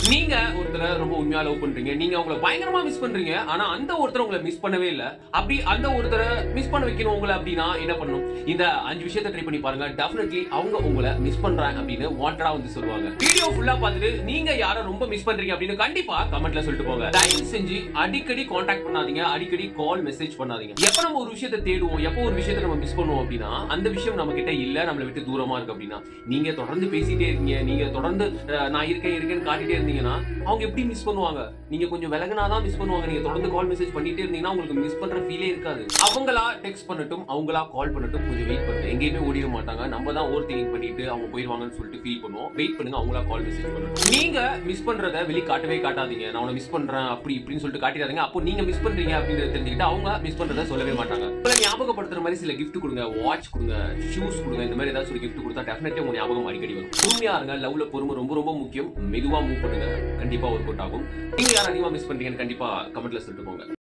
நீங்க ஒருத்தரை ரொம்ப உண்மையா லவ் பண்றீங்க நீங்க அவங்கள பயங்கரமா மிஸ் பண்றீங்க ஆனா அந்த ஒருத்தர் உங்களை மிஸ் பண்ணவே இல்ல அப்படி அந்த ஒருத்தரை மிஸ் பண்ண வைக்கணும் உங்களை அப்படின்னா என்ன பண்ணணும் இந்த அஞ்சு விஷயத்தை ட்ரை பண்ணி பாருங்க டெஃபினெட்லி அவங்க உங்களை மிஸ் பண்றாங்க அப்படின்னு வாண்டடா வந்து சொல்லுவாங்க வீடியோ ஃபுல்லா பார்த்துட்டு நீங்க யாரை ரொம்ப மிஸ் பண்றீங்க அப்படின்னு கண்டிப்பா கமெண்ட்ல சொல்லிட்டு போங்க தயவு செஞ்சு அடிக்கடி காண்டாக்ட் பண்ணாதீங்க அடிக்கடி கால் மெசேஜ் பண்ணாதீங்க எப்ப நம்ம ஒரு விஷயத்தை தேடுவோம் எப்போ ஒரு விஷயத்தை நம்ம மிஸ் பண்ணுவோம் அப்படின்னா அந்த விஷயம் நம்ம கிட்ட இல்ல நம்மளை விட்டு தூரமா இருக்கு அப்படின்னா நீங்க தொடர்ந்து பேசிட்டே இருக்கீங்க நீங்க தொடர்ந்து அஹ், நான் இருக்கேன் இருக்கேன்னு காட்டிட்டே இருந்தீங்கன்னா அவங்க எப்படி மிஸ் பண்ணுவாங்க நீங்க கொஞ்சம் விலகுனாதான் மிஸ் பண்ணுவாங்க நீங்க தொடர்ந்து கால் மெசேஜ் பண்ணிட்டே இருந்தீங்கன்னா உங்களுக்கு மிஸ் பண்ற ஃபீலே இருக்காது அவங்களா டெக்ஸ்ட் பண்ணட்டும் அவங்களா கால் பண்ணட்டும் கொஞ்சம் வெயிட் பண்ணுங்க எங்கேயுமே ஓடிட மாட்டாங்க நம்ம தான் ஓவர் திங்கிங் பண்ணிட்டு அவங்க போயிருவாங்கன்னு சொல்லிட்டு ஃபீல் பண்ணுவோம் வெயிட் பண்ணுங்க அவங்களா கால் மெசேஜ் பண்ணட்டும் நீங்க மிஸ் பண்றத வெளி காட்டவே காட்டாதீங்க நான் உன மிஸ் பண்றேன் அப்படி இப்படின்னு சொல்லிட்டு காட்டிடாதீங்க அப்போ நீங்க மிஸ் பண்றீங்க அப்படின்னு தெரிஞ்சுக்கிட்டு அவங்க மிஸ் பண்றத சொல்லவே மாட்டாங்க உங்களை ஞாபகப்படுத்துற மாதிரி சில gift கொடுங்க வாட்ச் கொடுங்க ஷூஸ் கொடுங்க இந்த மாதிரி ஏதாவது ஒரு gift கொடுத்தா டெஃபினெட்லி உங்க ஞாபகம் அடிக்கடி வரும் பொறுமையா இருங்க லவ்ல பொறுமை ரொம்ப ரொம்ப முக்கியம் மெதுவா மூவ் பண்ணுங்க கண்டிப்பா ஒர்க் அவுட் ஆகும் நீங்க யார் அதிகமா மிஸ் பண்றீங்கன்னு கண்டிப்பா கமெண்ட்ல சொல்லிட்டு போங்க